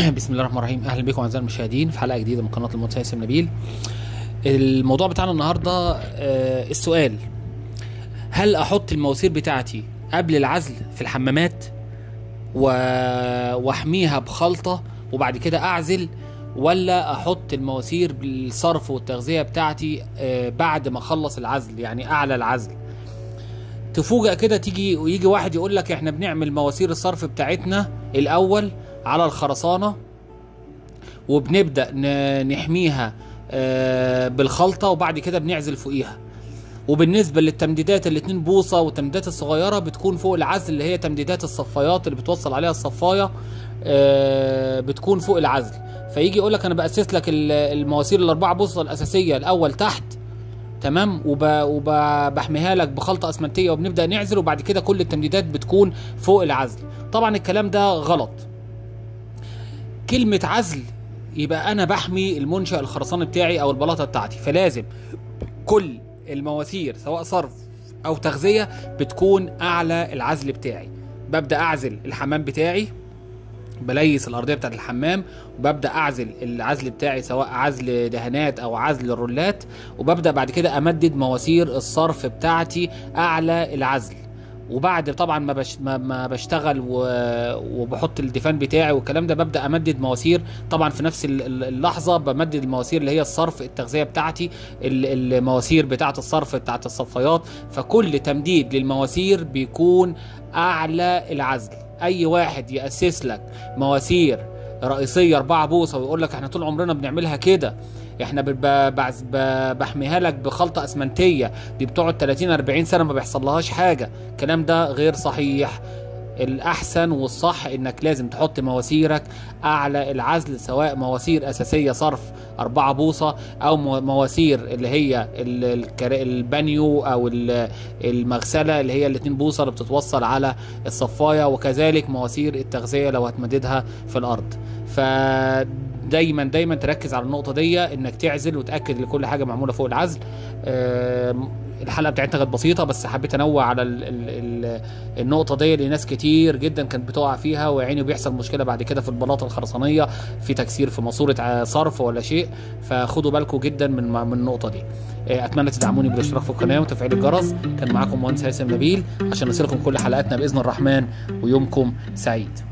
بسم الله الرحمن الرحيم اهلا بكم اعزائي المشاهدين في حلقه جديده من قناه المهندس هيثم نبيل الموضوع بتاعنا النهارده آه، السؤال هل احط المواسير بتاعتي قبل العزل في الحمامات و... واحميها بخلطه وبعد كده اعزل ولا احط المواسير بالصرف والتغذيه بتاعتي آه، بعد ما اخلص العزل يعني اعلى العزل تفوجئ كده تيجي ويجي واحد يقول لك احنا بنعمل مواسير الصرف بتاعتنا الاول على الخرسانه وبنبدا ن- نحميها آه، بالخلطه وبعد كده بنعزل فوقيها وبالنسبه للتمديدات الاتنين بوصه والتمديدات الصغيره بتكون فوق العزل اللي هي تمديدات الصفايات اللي بتوصل عليها الصفايه آه، بتكون فوق العزل فيجي يقول لك انا باسس لك ال- المواسير الاربعه بوصه الاساسيه الاول تحت تمام وب... وبحميها لك بخلطه اسمنتيه وبنبدا نعزل وبعد كده كل التمديدات بتكون فوق العزل طبعا الكلام ده غلط كلمه عزل يبقى انا بحمي المنشا الخرساني بتاعي او البلاطه بتاعتي فلازم كل المواسير سواء صرف او تغذيه بتكون اعلى العزل بتاعي ببدا اعزل الحمام بتاعي بليس الارضيه بتاعت الحمام وببدا اعزل العزل بتاعي سواء عزل دهانات او عزل رولات وببدا بعد كده امدد مواسير الصرف بتاعتي اعلى العزل وبعد طبعا ما, بش ما, ما بشتغل و... وبحط الدفان بتاعي والكلام ده ببدا امدد مواسير طبعا في نفس ال- ال- اللحظه بمدد المواسير اللي هي الصرف التغذيه بتاعتي ال- المواسير بتاعه الصرف بتاعه الصفايات فكل تمديد للمواسير بيكون اعلى العزل اي واحد ياسس لك مواسير رئيسيه 4 بوصه ويقول لك احنا طول عمرنا بنعملها كده احنا ب- ب- بعز- ب- بحميها لك بخلطه اسمنتيه دي بتقعد 30 40 سنه ما بيحصلهاش حاجه الكلام ده غير صحيح الاحسن والصح انك لازم تحط مواسيرك اعلى العزل سواء مواسير اساسيه صرف 4 بوصه او مو- مواسير اللي هي ال- الكر- البانيو او ال- المغسله اللي هي الاتنين بوصه اللي بتتوصل على الصفايه وكذلك مواسير التغذيه لو هتمددها في الارض فدايما دايما تركز على النقطه دي انك تعزل وتاكد ان كل حاجه معموله فوق العزل آم، الحلقه بتاعتنا كانت بسيطه بس حبيت انوع على ال ال ال النقطه دي لناس كتير جدا كانت بتقع فيها وعيني بيحصل مشكله بعد كده في البلاطه الخرسانيه في تكسير في ماسوره ع- صرف ولا شيء فخدوا بالكم جدا من من النقطه دي آه، اتمنى تدعموني بالاشتراك في القناه وتفعيل الجرس كان معاكم مهندس هيثم نبيل عشان نصلكم كل حلقاتنا باذن الرحمن ويومكم سعيد